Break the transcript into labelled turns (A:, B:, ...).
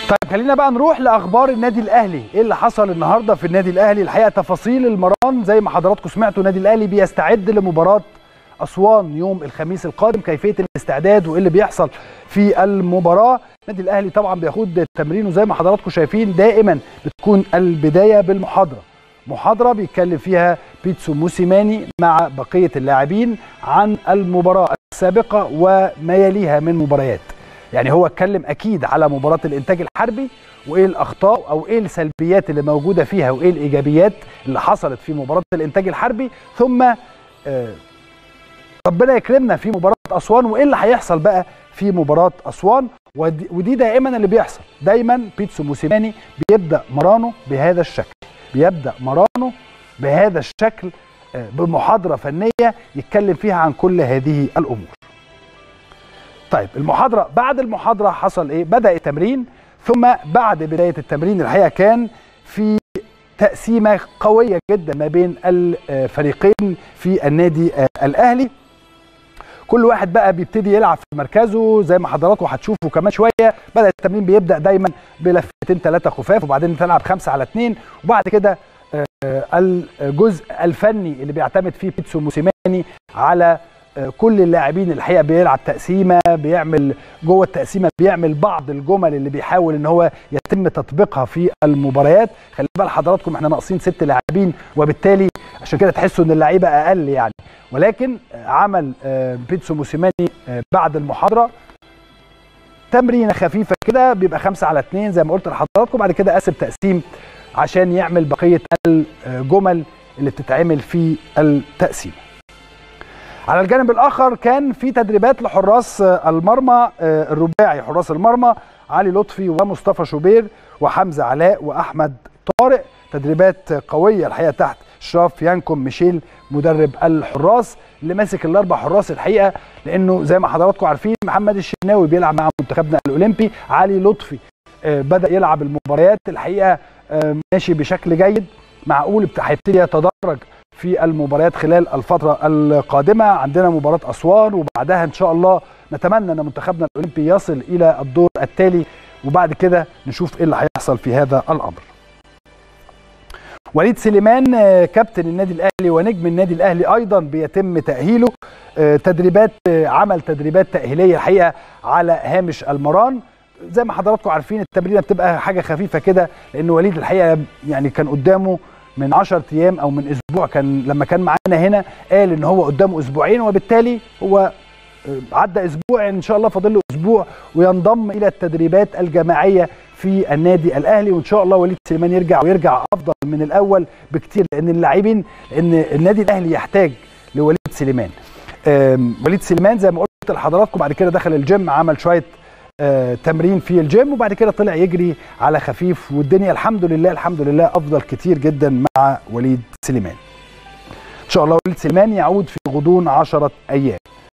A: طيب خلينا بقى نروح لاخبار النادي الاهلي ايه اللي حصل النهارده في النادي الاهلي الحقيقه تفاصيل المران زي ما حضراتكم سمعتوا النادي الاهلي بيستعد لمباراه اسوان يوم الخميس القادم كيفيه الاستعداد وايه اللي بيحصل في المباراه النادي الاهلي طبعا بياخد تمرينه زي ما حضراتكم شايفين دائما بتكون البدايه بالمحاضره محاضره بيتكلم فيها بيتسو موسيماني مع بقيه اللاعبين عن المباراه السابقه وما يليها من مباريات يعني هو اتكلم اكيد على مباراه الانتاج الحربي وايه الاخطاء او ايه السلبيات اللي موجوده فيها وايه الايجابيات اللي حصلت في مباراه الانتاج الحربي ثم آه ربنا يكرمنا في مباراه اسوان وايه اللي هيحصل بقى في مباراه اسوان ودي, ودي دائما اللي بيحصل دايما بيتسو موسيماني بيبدا مرانه بهذا الشكل بيبدا مرانه بهذا الشكل آه بمحاضره فنيه يتكلم فيها عن كل هذه الامور طيب المحاضره بعد المحاضره حصل ايه بدا التمرين ثم بعد بدايه التمرين الحقيقه كان في تقسيمه قويه جدا ما بين الفريقين في النادي الاهلي كل واحد بقى بيبتدي يلعب في مركزه زي ما حضراتكم هتشوفوا كمان شويه بدا التمرين بيبدا دايما بلفتين ثلاثه خفاف وبعدين تلعب خمسه على اثنين وبعد كده الجزء الفني اللي بيعتمد فيه بيتسو موسيماني على كل اللاعبين الحقيقه بيلعب تقسيمه بيعمل جوه التقسيمه بيعمل بعض الجمل اللي بيحاول ان هو يتم تطبيقها في المباريات خلي بال حضراتكم احنا ناقصين ست لاعبين وبالتالي عشان كده تحسوا ان اللعيبه اقل يعني ولكن عمل بيتسو موسيماني بعد المحاضره تمرينه خفيفه كده بيبقى خمسة على اثنين زي ما قلت لحضراتكم بعد كده قسم تقسيم عشان يعمل بقيه الجمل اللي بتتعمل في التقسيمه على الجانب الاخر كان في تدريبات لحراس المرمى الرباعي حراس المرمى علي لطفي ومصطفى شوبير وحمزه علاء واحمد طارق تدريبات قويه الحقيقه تحت اشراف يانكوم ميشيل مدرب الحراس اللي ماسك الاربع حراس الحقيقه لانه زي ما حضراتكم عارفين محمد الشناوي بيلعب مع منتخبنا الاولمبي علي لطفي بدا يلعب المباريات الحقيقه ماشي بشكل جيد معقول هيبتدي يتدرج في المباريات خلال الفترة القادمة عندنا مباراة أسوان وبعدها إن شاء الله نتمنى أن منتخبنا الأولمبي يصل إلى الدور التالي وبعد كده نشوف إيه اللي هيحصل في هذا الأمر وليد سليمان كابتن النادي الأهلي ونجم النادي الأهلي أيضا بيتم تأهيله تدريبات عمل تدريبات تأهيلية الحقيقة على هامش المران زي ما حضراتكم عارفين التمرينه بتبقى حاجه خفيفه كده لان وليد الحقيقه يعني كان قدامه من 10 ايام او من اسبوع كان لما كان معانا هنا قال ان هو قدامه اسبوعين وبالتالي هو عدى اسبوع ان شاء الله فاضل له اسبوع وينضم الى التدريبات الجماعيه في النادي الاهلي وان شاء الله وليد سليمان يرجع ويرجع افضل من الاول بكتير لان اللاعبين لان النادي الاهلي يحتاج لوليد سليمان وليد سليمان زي ما قلت لحضراتكم بعد كده دخل الجيم عمل شويه آه تمرين في الجيم وبعد كده طلع يجري على خفيف والدنيا الحمد لله الحمد لله افضل كتير جدا مع وليد سليمان ان شاء الله وليد سليمان يعود في غضون 10 ايام